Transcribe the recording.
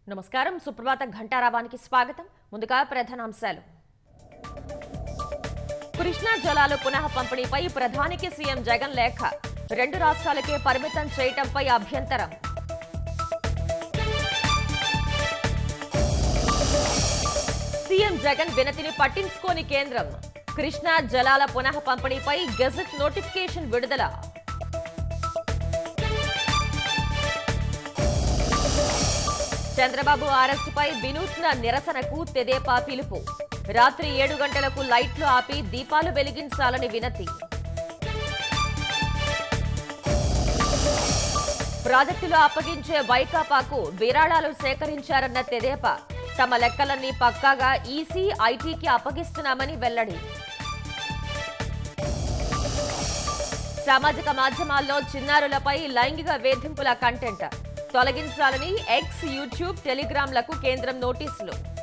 నమస్కారం సుప్రభాత ఘంటారావానికి స్వాగతం ముందుగా ప్రధానాంశాలు కృష్ణా జలాలు పునః పంపిణీపై ప్రధానికి సీఎం జగన్ లేఖ రెండు రాష్ట్రాలకే పరిమితం చేయటంపై అభ్యంతరం సీఎం జగన్ వినతిని పట్టించుకోని కేంద్రం కృష్ణా జలాల పునః పంపిణీపై గెజెట్ నోటిఫికేషన్ విడుదల చంద్రబాబు అరెస్టుపై వినూత్న నిరసనకు తెదేపా పిలుపు రాత్రి ఏడు గంటలకు లైట్లు ఆపి దీపాలు వెలిగించాలని వినతి ప్రాజెక్టులు అప్పగించే వైకాపాకు విరాళాలు సేకరించారన్న తెదేపా తమ లెక్కలన్నీ పక్కాగా ఈసీ ఐటీకి అప్పగిస్తున్నామని వెల్లడి సామాజిక మాధ్యమాల్లో చిన్నారులపై లైంగిక వేధింపుల కంటెంట్ తొలగించాలని ఎక్స్ యూట్యూబ్ టెలిగ్రామ్లకు కేంద్రం నోటీసులు